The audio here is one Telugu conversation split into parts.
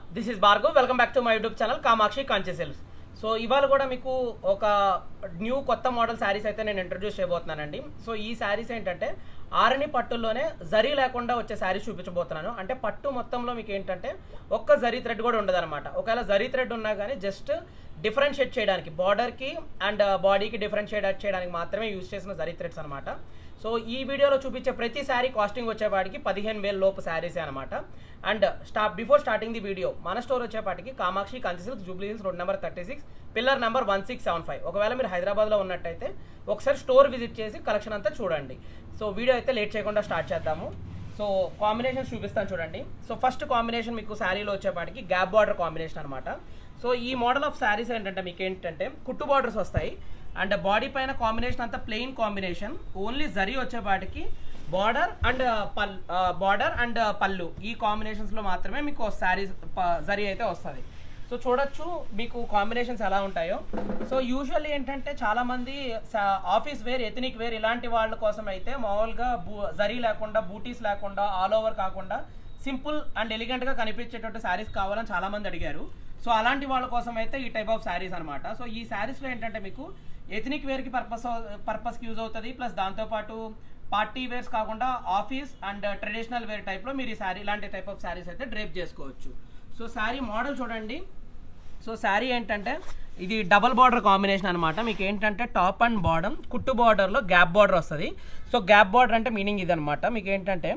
this is Bhargav welcome back to my YouTube channel Kamakshi conscious so ఇవాళ కూడా మీకు ఒక న్యూ కొత్త మోడల్ శారీస్ అయితే నేను ఇంట్రడ్యూస్ చేయబోతున్నానండి సో ఈ శారీస్ ఏంటంటే ఆరణి పట్టుల్లోనే జరీ లేకుండా వచ్చే శారీస్ చూపించబోతున్నాను అంటే పట్టు మొత్తంలో మీకు ఏంటంటే ఒక్క జరీ థ్రెడ్ కూడా ఉండదు అనమాట ఒకవేళ జరీ థ్రెడ్ ఉన్నా కానీ జస్ట్ డిఫరెన్షియేట్ చేయడానికి బార్డర్కి అండ్ బాడీకి డిఫరెన్షియేట్ చేయడానికి మాత్రమే యూజ్ చేసిన జరీ థ్రెడ్స్ అనమాట సో ఈ వీడియోలో చూపించే ప్రతి శారీ కాస్టింగ్ వచ్చేపాటికి పదిహేను వేల లోపు శారీస్ అనమాట అండ్ స్టా బిఫోర్ స్టార్టింగ్ ది వీడియో మన స్టోర్ వచ్చేపాటికి Kamakshi Kanchi silk Jubilee Hills road number thirty six pillar number one six seven five ఒకవేళ మీరు హైదరాబాద్లో ఉన్నట్టయితే ఒకసారి స్టోర్ విజిట్ చేసి కలెక్షన్ అంతా చూడండి సో వీడియో అయితే లేట్ చేయకుండా స్టార్ట్ చేద్దాము సో కాంబినేషన్స్ చూపిస్తాను చూడండి సో ఫస్ట్ కాంబినేషన్ మీకు శారీలో వచ్చేపాటికి గ్యాప్ బార్డర్ కాంబినేషన్ అనమాట సో ఈ మోడల్ ఆఫ్ శారీస్ ఏంటంటే మీకు ఏంటంటే కుట్టు బార్డర్స్ వస్తాయి అండ్ బాడీ పైన కాంబినేషన్ అంతా ప్లెయిన్ కాంబినేషన్ ఓన్లీ జరీ వచ్చేపాటికి బార్డర్ అండ్ పల్ బార్డర్ అండ్ పళ్ళు ఈ కాంబినేషన్స్లో మాత్రమే మీకు శారీస్ జరీ అయితే వస్తుంది సో చూడొచ్చు మీకు కాంబినేషన్స్ ఎలా ఉంటాయో సో యూజువల్లీ ఏంటంటే చాలామంది ఆఫీస్ వేర్ ఎథనిక్ వేర్ ఇలాంటి వాళ్ళ కోసం అయితే మామూలుగా బూ జరీ లేకుండా బూటీస్ లేకుండా ఆల్ ఓవర్ కాకుండా సింపుల్ అండ్ ఎలిగెంట్గా కనిపించేటట్టు శారీస్ కావాలని చాలామంది అడిగారు సో అలాంటి వాళ్ళ కోసం అయితే ఈ టైప్ ఆఫ్ శారీస్ అనమాట సో ఈ శారీస్లో ఏంటంటే మీకు ఎథనిక్ వేర్కి పర్పస్ పర్పస్కి యూజ్ అవుతుంది ప్లస్ దాంతోపాటు పార్టీ వేర్స్ కాకుండా ఆఫీస్ అండ్ ట్రెడిషనల్ వేర్ టైప్లో మీరు ఈ శారీ ఇలాంటి టైప్ ఆఫ్ శారీస్ అయితే డ్రేప్ చేసుకోవచ్చు సో శారీ మోడల్ చూడండి సో శారీ ఏంటంటే ఇది డబల్ బార్డర్ కాంబినేషన్ అనమాట మీకు ఏంటంటే టాప్ అండ్ బాటమ్ కుట్టు బార్డర్లో గ్యాప్ బార్డర్ వస్తుంది సో గ్యాప్ బార్డర్ అంటే మీనింగ్ ఇది అనమాట మీకు ఏంటంటే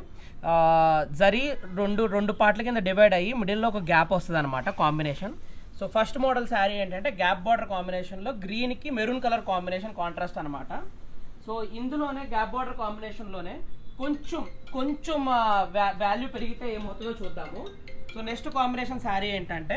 జరీ రెండు రెండు పార్ట్ల కింద డివైడ్ అయ్యి మిడిల్లో ఒక గ్యాప్ వస్తుంది అనమాట combination so first model sari ఏంటంటే గ్యాప్ బార్డర్ కాంబినేషన్లో గ్రీన్కి మెరూన్ కలర్ కాంబినేషన్ కాంట్రాస్ట్ అనమాట సో ఇందులోనే గ్యాప్ బార్డర్ కాంబినేషన్లోనే కొంచెం కొంచెం వాల్యూ పెరిగితే ఏమవుతుందో చూద్దాము సో నెక్స్ట్ కాంబినేషన్ శారీ ఏంటంటే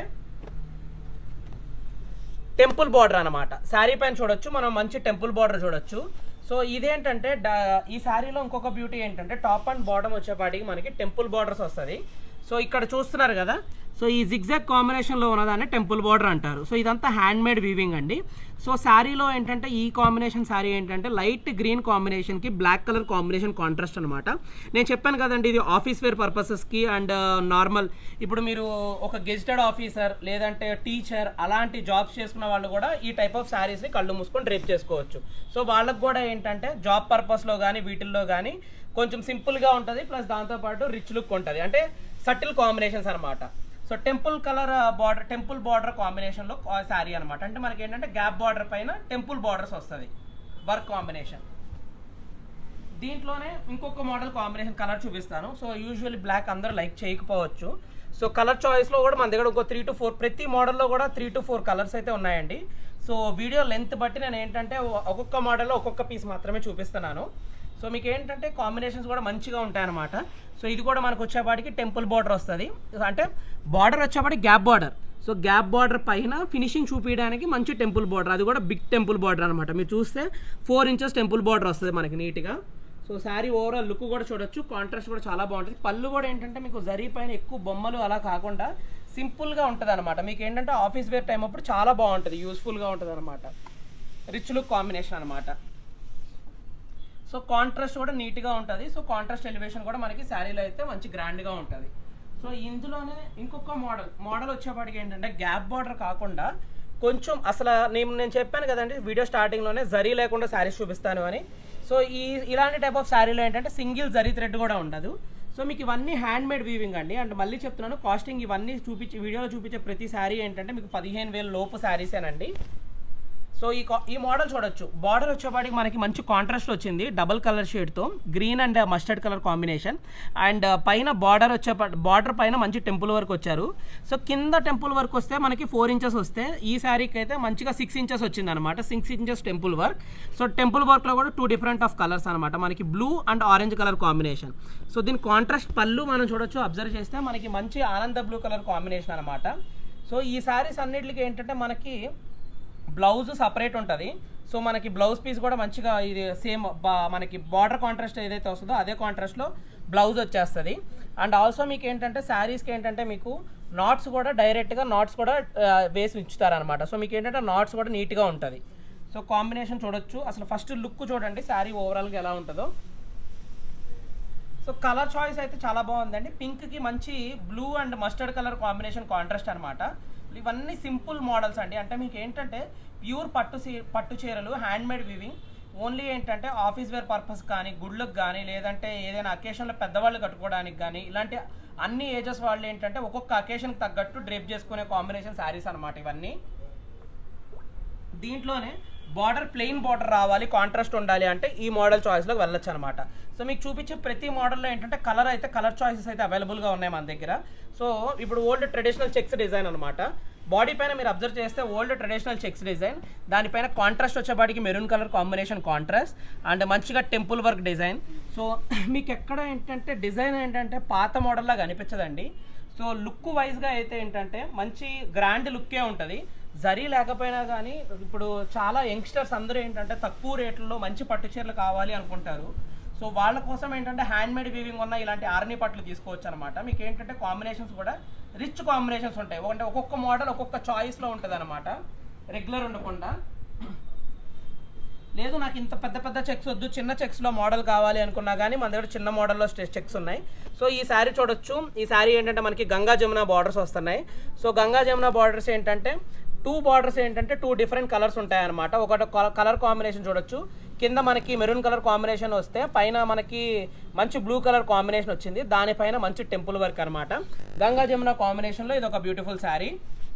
టెంపుల్ బార్డర్ అనమాట శారీ పైన చూడొచ్చు మనం మంచి టెంపుల్ బార్డర్ చూడొచ్చు సో ఇదేంటంటే ఈ శారీలో ఇంకొక బ్యూటీ ఏంటంటే టాప్ అండ్ బాటమ్ వచ్చేపాటికి మనకి టెంపుల్ బార్డర్స్ వస్తుంది సో ఇక్కడ చూస్తున్నారు కదా సో ఈ జిగ్జాగ్ కాంబినేషన్లో ఉన్నదాన్ని టెంపుల్ బార్డర్ అంటారు సో ఇదంతా హ్యాండ్ మేడ్ వీవింగ్ అండి సో శారీలో ఏంటంటే ఈ కాంబినేషన్ శారీ ఏంటంటే లైట్ గ్రీన్ కాంబినేషన్కి బ్లాక్ కలర్ కాంబినేషన్ కాంట్రాస్ట్ అనమాట నేను చెప్పాను కదండి ఇది ఆఫీస్ వేర్ పర్పసెస్కి అండ్ నార్మల్ ఇప్పుడు మీరు ఒక గెజిటెడ్ ఆఫీసర్ లేదంటే టీచర్ అలాంటి జాబ్స్ చేసుకున్న వాళ్ళు కూడా ఈ టైప్ ఆఫ్ శారీస్ని కళ్ళు మూసుకొని డ్రేప్ చేసుకోవచ్చు సో వాళ్ళకు కూడా ఏంటంటే జాబ్ పర్పస్లో కానీ వీటిల్లో కానీ కొంచెం సింపుల్గా ఉంటుంది ప్లస్ దాంతోపాటు రిచ్ లుక్ ఉంటుంది అంటే సటిల్ కాంబినేషన్స్ అనమాట so temple colour border temple border కాంబినేషన్లో శారీ అనమాట అంటే మనకి ఏంటంటే గ్యాప్ బార్డర్ పైన టెంపుల్ బార్డర్స్ వస్తుంది వర్క్ కాంబినేషన్ దీంట్లోనే ఇంకొక మోడల్ కాంబినేషన్ కలర్ చూపిస్తాను సో యూజువల్లీ బ్లాక్ అందరూ లైక్ చేయకపోవచ్చు సో కలర్ చాయిస్లో కూడా మన దగ్గర ఒక త్రీ టు ఫోర్ ప్రతి మోడల్లో కూడా త్రీ టు ఫోర్ కలర్స్ అయితే ఉన్నాయండి సో వీడియో లెంత్ బట్టి నేను ఏంటంటే ఒక్కొక్క మోడల్లో ఒక్కొక్క పీస్ మాత్రమే చూపిస్తున్నాను సో మీకు ఏంటంటే కాంబినేషన్స్ కూడా మంచిగా ఉంటాయన్నమాట సో ఇది కూడా మనకు వచ్చేపాటికి టెంపుల్ బార్డర్ వస్తుంది అంటే బార్డర్ వచ్చేపాటికి gap border so gap border పైన ఫినిషింగ్ చూపించడానికి మంచి టెంపుల్ బార్డర్ అది కూడా బిగ్ టెంపుల్ బార్డర్ అనమాట మీరు చూస్తే ఫోర్ ఇంచెస్ టెంపుల్ బార్డర్ వస్తుంది మనకి నీట్గా సో శారీ ఓవరాల్ లుక్ కూడా చూడొచ్చు కాంట్రాస్ట్ కూడా చాలా బాగుంటుంది పళ్ళు కూడా ఏంటంటే మీకు జరీ పైన ఎక్కువ బొమ్మలు అలా కాకుండా సింపుల్గా ఉంటుంది అనమాట మీకు ఏంటంటే ఆఫీస్ వేర్ టైం అప్పుడు చాలా బాగుంటుంది యూస్ఫుల్గా ఉంటుంది అనమాట రిచ్ లుక్ కాంబినేషన్ అనమాట సో కాంట్రాస్ట్ కూడా నీట్గా ఉంటుంది సో కాంట్రాస్ట్ ఎలివేషన్ కూడా మనకి శారీలో అయితే మంచి గ్రాండ్గా ఉంటుంది సో ఇందులోనే ఇంకొక మోడల్ మోడల్ వచ్చేపాటికి ఏంటంటే గ్యాప్ బార్డర్ కాకుండా కొంచెం అసలు నేను నేను చెప్పాను కదండి వీడియో స్టార్టింగ్లోనే జరీ లేకుండా శారీస్ చూపిస్తాను అని సో ఈ ఇలాంటి టైప్ ఆఫ్ శారీలో ఏంటంటే సింగిల్ జరీ థ్రెడ్ కూడా ఉండదు సో మీకు ఇవన్నీ హ్యాండ్ మేడ్ వీవింగ్ అండి అండ్ మళ్ళీ చెప్తున్నాను కాస్టింగ్ ఇవన్నీ చూపించి వీడియోలో చూపించే ప్రతి శారీ ఏంటంటే మీకు పదిహేను వేల లోపు శారీసేనండి సో ఈ ఈ మోడల్ చూడొచ్చు బార్డర్ వచ్చేపాటికి మనకి మంచి కాంట్రాస్ట్ వచ్చింది డబల్ కలర్ షేడ్తో green and mustard colour combination and పైన బార్డర్ వచ్చే బార్డర్ పైన మంచి టెంపుల్ వర్క్ వచ్చారు సో కింద టెంపుల్ వర్క్ వస్తే మనకి ఫోర్ ఇంచెస్ వస్తే ఈ శారీకి అయితే మంచిగా సిక్స్ ఇంచెస్ వచ్చింది అనమాట six inches temple work so temple వర్క్లో కూడా టూ డిఫరెంట్ ఆఫ్ కలర్స్ అనమాట మనకి blue and orange colour combination so దీని కాంట్రాస్ట్ పళ్ళు మనం చూడొచ్చు అబ్జర్వ్ చేస్తే మనకి మంచి ఆనంద బ్లూ కలర్ కాంబినేషన్ అనమాట సో ఈ శారీస్ అన్నిటికి ఏంటంటే మనకి బ్లౌజ్ సపరేట్ ఉంటుంది సో మనకి బ్లౌజ్ పీస్ కూడా మంచిగా ఇది సేమ్ మనకి బార్డర్ కాంట్రాస్ట్ ఏదైతే వస్తుందో అదే కాంట్రాస్ట్లో బ్లౌజ్ వచ్చేస్తుంది అండ్ ఆల్సో మీకు ఏంటంటే శారీస్కి ఏంటంటే మీకు నాట్స్ కూడా డైరెక్ట్గా నాట్స్ కూడా వేసి ఉంచుతారనమాట సో మీకు ఏంటంటే నాట్స్ కూడా నీట్గా ఉంటుంది సో కాంబినేషన్ చూడొచ్చు అసలు ఫస్ట్ లుక్ చూడండి శారీ ఓవరాల్గా ఎలా ఉంటుందో సో కలర్ చాయిస్ అయితే చాలా బాగుందండి పింక్కి మంచి blue and mustard colour combination contrast అనమాట ఇవన్నీ సింపుల్ మోడల్స్ అండి అంటే మీకు ఏంటంటే ప్యూర్ పట్టు సీ పట్టు చీరలు హ్యాండ్ మేడ్ వివింగ్ ఓన్లీ ఏంటంటే ఆఫీస్ వేర్ పర్పస్ కానీ గుడ్లకు కానీ లేదంటే ఏదైనా అకేషన్లో పెద్దవాళ్ళు కట్టుకోవడానికి కానీ ఇలాంటి అన్ని ఏజెస్ వాళ్ళు ఏంటంటే ఒక్కొక్క అకేషన్కి తగ్గట్టు డ్రేప్ చేసుకునే కాంబినేషన్ శారీస్ అనమాట ఇవన్నీ దీంట్లోనే బార్డర్ ప్లెయిన్ బార్డర్ రావాలి కాంట్రాస్ట్ ఉండాలి అంటే ఈ మోడల్ చాయిస్లోకి వెళ్ళొచ్చు అనమాట సో మీకు చూపించే ప్రతి మోడల్లో ఏంటంటే కలర్ అయితే కలర్ చాయిసెస్ అయితే అవైలబుల్గా ఉన్నాయి మన దగ్గర సో ఇప్పుడు ఓల్డ్ ట్రెడిషనల్ చెక్స్ డిజైన్ అనమాట బాడీ పైన మీరు అబ్జర్వ్ చేస్తే ఓల్డ్ ట్రెడిషనల్ చెక్స్ డిజైన్ దానిపైన కాంట్రాస్ట్ వచ్చేపాటికి maroon colour combination contrast and మంచిగా టెంపుల్ వర్క్ డిజైన్ సో మీకు ఎక్కడ ఏంటంటే డిజైన్ ఏంటంటే పాత మోడల్లా కనిపించదండి సో లుక్ వైజ్గా అయితే ఏంటంటే మంచి గ్రాండ్ లుక్కే ఉంటుంది జరీ లేకపోయినా కానీ ఇప్పుడు చాలా యంగ్స్టర్స్ అందరూ ఏంటంటే తక్కువ రేట్లలో మంచి పట్టు చీరలు కావాలి అనుకుంటారు సో వాళ్ళ కోసం ఏంటంటే హ్యాండ్ మేడ్ వీవింగ్ ఉన్న ఇలాంటి ఆర్నీ పట్లు తీసుకోవచ్చు అనమాట మీకు ఏంటంటే కాంబినేషన్స్ కూడా రిచ్ కాంబినేషన్స్ ఉంటాయి అంటే ఒక్కొక్క మోడల్ ఒక్కొక్క చాయిస్లో ఉంటుంది అనమాట రెగ్యులర్ ఉండకుండా లేదు నాకు ఇంత పెద్ద పెద్ద చెక్స్ వద్దు చిన్న చెక్స్లో మోడల్ కావాలి అనుకున్నా కానీ మన దగ్గర చిన్న మోడల్లో చెక్స్ ఉన్నాయి సో ఈ శారీ చూడొచ్చు ఈ శారీ ఏంటంటే మనకి గంగా జమున బార్డర్స్ వస్తున్నాయి సో గంగా జమున బార్డర్స్ ఏంటంటే టూ బార్డర్స్ ఏంటంటే టూ డిఫరెంట్ కలర్స్ ఉంటాయి అనమాట ఒకటి కలర్ కాంబినేషన్ చూడొచ్చు కింద మనకి మెరూన్ కలర్ కాంబినేషన్ వస్తే పైన మనకి మంచి బ్లూ కలర్ కాంబినేషన్ వచ్చింది దానిపైన మంచి టెంపుల్ వర్క్ అనమాట గంగా జమున కాంబినేషన్లో ఇది ఒక బ్యూటిఫుల్ శారీ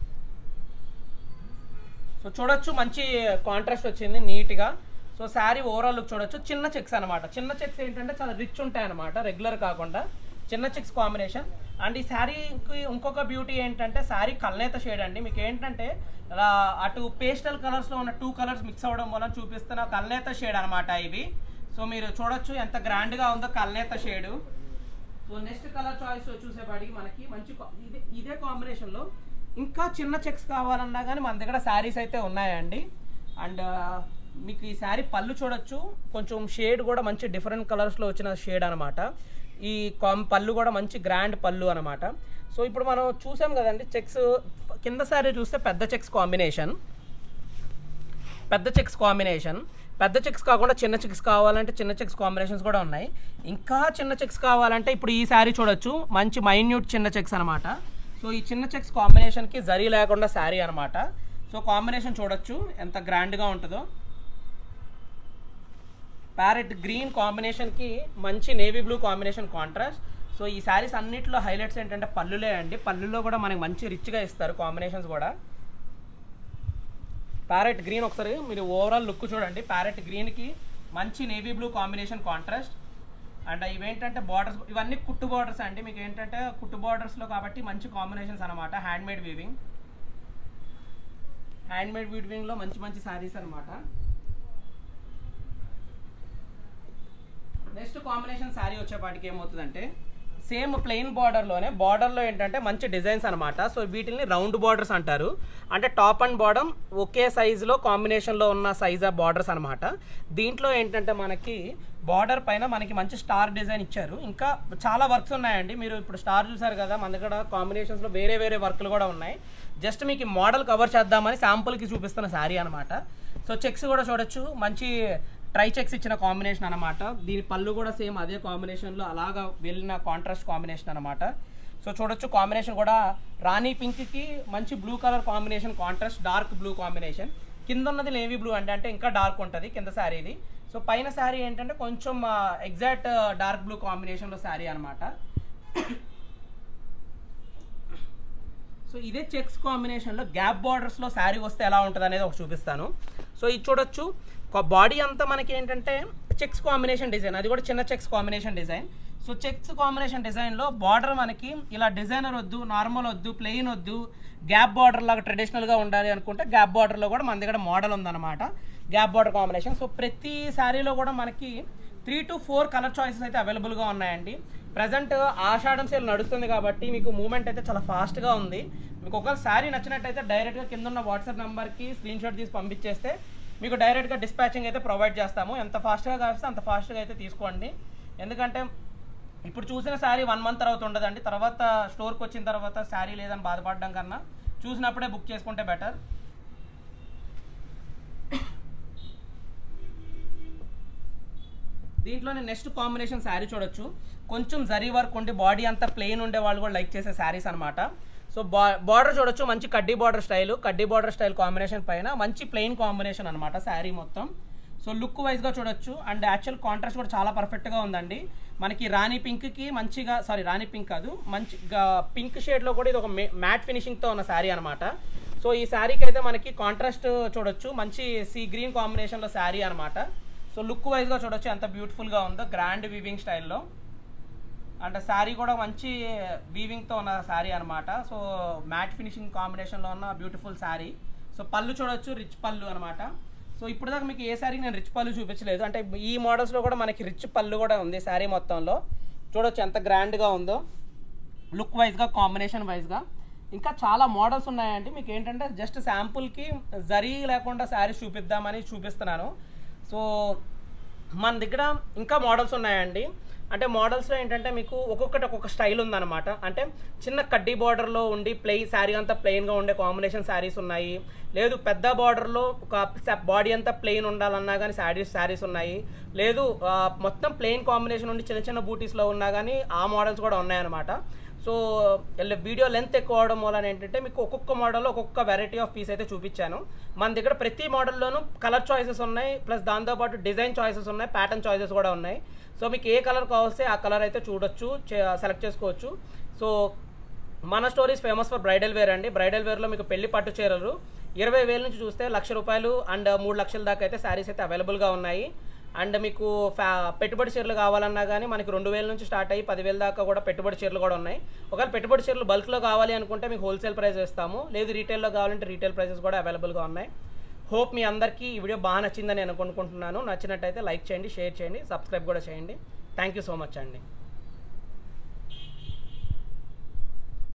సో చూడొచ్చు మంచి కాంట్రాస్ట్ వచ్చింది నీట్గా సో శారీ ఓవరాల్ లుక్ చూడొచ్చు చిన్న చెక్స్ అనమాట చిన్న చెక్స్ ఏంటంటే చాలా రిచ్ ఉంటాయి అనమాట రెగ్యులర్ కాకుండా చిన్న చెక్స్ కాంబినేషన్ అండ్ ఈ శారీకి ఇంకొక బ్యూటీ ఏంటంటే శారీ కల్నేత షేడ్ అండి మీకు ఏంటంటే అలా అటు పేస్టల్ కలర్స్లో ఉన్న టూ కలర్స్ మిక్స్ అవ్వడం వల్ల చూపిస్తున్న కల్నేత షేడ్ అనమాట ఇవి సో మీరు చూడొచ్చు ఎంత గ్రాండ్గా ఉందో కల్నేత shade so next colour choice చూసేపాటికి మనకి మంచి కా- ఇదే ఇదే కాంబినేషన్లో ఇంకా చిన్న చెక్స్ కావాలన్నా కానీ మన దగ్గర శారీస్ అయితే ఉన్నాయండి అండ్ మీకు ఈ శారీ పళ్ళు చూడొచ్చు కొంచెం షేడ్ కూడా మంచి డిఫరెంట్ కలర్స్లో వచ్చిన షేడ్ అనమాట ఈ కాం పళ్ళు కూడా మంచి గ్రాండ్ పళ్ళు అనమాట సో ఇప్పుడు మనం చూసాం కదండి చెక్స్ కింద శారీ చూస్తే పెద్ద చెక్స్ కాంబినేషన్ పెద్ద చెక్స్ కాంబినేషన్ పెద్ద చెక్స్ కాకుండా చిన్న చెక్స్ కావాలంటే చిన్న చెక్స్ కాంబినేషన్స్ కూడా ఉన్నాయి ఇంకా చిన్న చెక్స్ కావాలంటే ఇప్పుడు ఈ శారీ చూడొచ్చు మంచి మైన్యూట్ చిన్న చెక్స్ అనమాట సో ఈ చిన్న చెక్స్ కాంబినేషన్కి జరీ లేకుండా శారీ అనమాట సో కాంబినేషన్ చూడొచ్చు ఎంత గ్రాండ్గా ఉంటుందో ప్యారెట్ గ్రీన్ కాంబినేషన్కి మంచి navy blue combination contrast so ఈ శారీస్ అన్నిట్లో హైలైట్స్ ఏంటంటే పళ్ళులే అండి పళ్ళులో కూడా మనకి మంచి రిచ్గా ఇస్తారు కాంబినేషన్స్ కూడా ప్యారెట్ గ్రీన్ ఒకసారి మీరు ఓవరాల్ లుక్ చూడండి ప్యారెట్ గ్రీన్కి మంచి navy blue combination contrast and ఇవేంటంటే బార్డర్స్ ఇవన్నీ కుట్టు బార్డర్స్ అండి మీకు ఏంటంటే కుట్టు బార్డర్స్లో కాబట్టి మంచి కాంబినేషన్స్ అనమాట handmade weaving handmade వీవింగ్లో మంచి మంచి శారీస్ అనమాట నెక్స్ట్ కాంబినేషన్ శారీ వచ్చేపాటికి ఏమవుతుందంటే సేమ్ ప్లెయిన్ బార్డర్లోనే బార్డర్లో ఏంటంటే మంచి డిజైన్స్ అనమాట సో వీటిని రౌండ్ బార్డర్స్ అంటారు అంటే టాప్ అండ్ బాటమ్ ఒకే సైజులో కాంబినేషన్లో ఉన్న సైజ్ ఆఫ్ బార్డర్స్ అనమాట దీంట్లో ఏంటంటే మనకి బార్డర్ పైన మనకి మంచి స్టార్ డిజైన్ ఇచ్చారు ఇంకా చాలా వర్క్స్ ఉన్నాయండి మీరు ఇప్పుడు స్టార్ చూసారు కదా మన దగ్గర కాంబినేషన్స్లో వేరే వేరే వర్క్లు కూడా ఉన్నాయి జస్ట్ మీకు మోడల్ కవర్ చేద్దామని శాంపుల్కి చూపిస్తున్న శారీ అనమాట సో చెక్స్ కూడా చూడొచ్చు మంచి ట్రై చెక్స్ ఇచ్చిన కాంబినేషన్ అనమాట దీని పళ్ళు కూడా సేమ్ అదే కాంబినేషన్లో అలాగా వెళ్ళిన కాంట్రాస్ట్ కాంబినేషన్ అనమాట సో చూడొచ్చు కాంబినేషన్ కూడా రాణి పింక్కి మంచి blue colour combination contrast dark blue combination కింద ఉన్నది నేవీ బ్లూ అంటే అంటే ఇంకా డార్క్ ఉంటుంది కింద శారీది సో పైన శారీ ఏంటంటే కొంచెం ఎగ్జాక్ట్ డార్క్ బ్లూ కాంబినేషన్లో శారీ అనమాట సో ఇదే చెక్స్ కాంబినేషన్లో గ్యాప్ బార్డర్స్లో శారీ వస్తే ఎలా ఉంటుంది అనేది ఒకటి చూపిస్తాను సో ఇది చూడొచ్చు బాడీ అంతా మనకి ఏంటంటే చెక్స్ కాంబినేషన్ డిజైన్ అది కూడా చిన్న checks combination design so checks combination డిజైన్లో బార్డర్ మనకి ఇలా డిజైనర్ వద్దు నార్మల్ వద్దు ప్లెయిన్ వద్దు గ్యాప్ బార్డర్ లాగా ట్రెడిషనల్గా ఉండాలి అనుకుంటే గ్యాప్ బార్డర్లో కూడా మన దగ్గర మోడల్ ఉందన్నమాట గ్యాప్ బార్డర్ కాంబినేషన్ సో ప్రతి శారీలో కూడా మనకి three to four colour choices అయితే అవైలబుల్గా ఉన్నాయండి ప్రజెంట్ ఆషాఢం సేల్ నడుస్తుంది కాబట్టి మీకు మూమెంట్ అయితే చాలా ఫాస్ట్గా ఉంది మీకు ఒకవేళ శారీ నచ్చినట్టయితే డైరెక్ట్గా కింద ఉన్న వాట్సాప్ నెంబర్కి స్క్రీన్ షాట్ తీసి పంపించేస్తే మీకు డైరెక్ట్గా డిస్పాచింగ్ అయితే ప్రొవైడ్ చేస్తాము ఎంత ఫాస్ట్గా కాస్తే అంత ఫాస్ట్గా అయితే తీసుకోండి ఎందుకంటే ఇప్పుడు చూసిన శారీ వన్ మంత్ తర్వాత ఉండదండి తర్వాత స్టోర్కి వచ్చిన తర్వాత శారీ లేదని బాధపడడం కన్నా చూసినప్పుడే బుక్ చేసుకుంటే బెటర్ దీంట్లోనే నెక్స్ట్ కాంబినేషన్ శారీ చూడొచ్చు కొంచెం జరీ వర్క్ ఉండి బాడీ అంతా ప్లెయిన్ ఉండే వాళ్ళు కూడా లైక్ చేసే శారీస్ అనమాట సో బా బార్డర్ చూడొచ్చు మంచి కడ్డీ బార్డర్ స్టైల్ కడ్డీ బార్డర్ స్టైల్ కాంబినేషన్ పైన మంచి ప్లెయిన్ కాంబినేషన్ అనమాట శారీ మొత్తం సో లుక్ వైజ్గా చూడొచ్చు అండ్ యాక్చువల్ కాంట్రాస్ట్ కూడా చాలా పర్ఫెక్ట్గా ఉందండి మనకి రాణి పింక్కి మంచిగా సారీ రాణి పింక్ కాదు మంచి పింక్ షేడ్లో కూడా ఇది ఒక మ్యాట్ ఫినిషింగ్తో ఉన్న శారీ అనమాట సో ఈ శారీకి అయితే మనకి కాంట్రాస్ట్ చూడొచ్చు మంచి సీ గ్రీన్ కాంబినేషన్లో శారీ అనమాట సో లుక్ వైజ్గా చూడొచ్చు ఎంత బ్యూటిఫుల్గా ఉందో గ్రాండ్ వీవింగ్ స్టైల్లో అండ్ శారీ కూడా మంచి వీవింగ్తో ఉన్న శారీ అనమాట సో మ్యాట్ ఫినిషింగ్ కాంబినేషన్లో ఉన్న బ్యూటిఫుల్ శారీ సో పళ్ళు చూడొచ్చు రిచ్ పళ్ళు అనమాట సో ఇప్పుడు దాకా మీకు ఏ శారీకి నేను రిచ్ పళ్ళు చూపించలేదు అంటే ఈ మోడల్స్లో కూడా మనకి రిచ్ పళ్ళు కూడా ఉంది శారీ మొత్తంలో చూడొచ్చు ఎంత గ్రాండ్గా ఉందో లుక్ వైజ్గా కాంబినేషన్ వైజ్గా ఇంకా చాలా మోడల్స్ ఉన్నాయండి మీకు ఏంటంటే జస్ట్ శాంపుల్కి జరీ లేకుండా శారీస్ చూపిద్దామని చూపిస్తున్నాను సో మన దగ్గర ఇంకా మోడల్స్ ఉన్నాయండి అంటే మోడల్స్లో ఏంటంటే మీకు ఒక్కొక్కటి ఒక్కొక్క స్టైల్ ఉందన్నమాట అంటే చిన్న కడ్డీ బార్డర్లో ఉండి ప్లెయి శారీ అంతా ప్లెయిన్గా ఉండే కాంబినేషన్ శారీస్ ఉన్నాయి లేదు పెద్ద బార్డర్లో ఒక బాడీ అంతా ప్లెయిన్ ఉండాలన్నా కానీ శారీస్ శారీస్ ఉన్నాయి లేదు ఆ, మొత్తం ప్లెయిన్ కాంబినేషన్ ఉండి చిన్న చిన్న బూటీస్లో ఉన్నా కానీ ఆ మోడల్స్ కూడా ఉన్నాయన్నమాట సో వీడియో లెంత్ ఎక్కువ అవడం వలన ఏంటంటే మీకు ఒక్కొక్క మోడల్లో ఒక్కొక్క వెరైటీ ఆఫ్ పీస్ అయితే చూపించాను మన దగ్గర ప్రతి మోడల్లోనూ కలర్ చాయిసెస్ ఉన్నాయి ప్లస్ దాంతోపాటు డిజైన్ చాయిసెస్ ఉన్నాయి ప్యాటర్న్ చాయిసెస్ కూడా ఉన్నాయి సో మీకు ఏ కలర్ కావాల్సి ఆ కలర్ అయితే చూడొచ్చు సెలెక్ట్ చేసుకోవచ్చు సో మన stories famous for bridal wear అండి బ్రైడల్ వేర్లో మీకు పెళ్లి పట్టు చీరలు ఇరవై వేల నుంచి చూస్తే లక్ష రూపాయలు అండ్ మూడు లక్షల దాకా అయితే శారీస్ అయితే అవైలబుల్గా ఉన్నాయి అండ్ మీకు ఫ్యా పెట్టుబడి చీరలు కావాలన్నా కానీ మనకి రెండు వేల నుంచి స్టార్ట్ అయ్యి పదివేల దాకా కూడా పెట్టుబడి చీరలు కూడా ఉన్నాయి ఒకవేళ పెట్టుబడి చీరలు బల్క్లో కావాలి అనుకుంటే మీకు హోల్సేల్ ప్రైస్ ఇస్తాము లేదు రీటైల్లో కావాలంటే రీటైల్ ప్రైసెస్ కూడా అవైలబుల్గా ఉన్నాయి హోప్ మీ అందరికీ ఈ వీడియో బాగా నచ్చిందని నేను అనుకుంటున్నాను నచ్చినట్టయితే లైక్ చేయండి షేర్ చేయండి సబ్స్క్రైబ్ కూడా చేయండి థ్యాంక్ యూ సో మచ్ అండి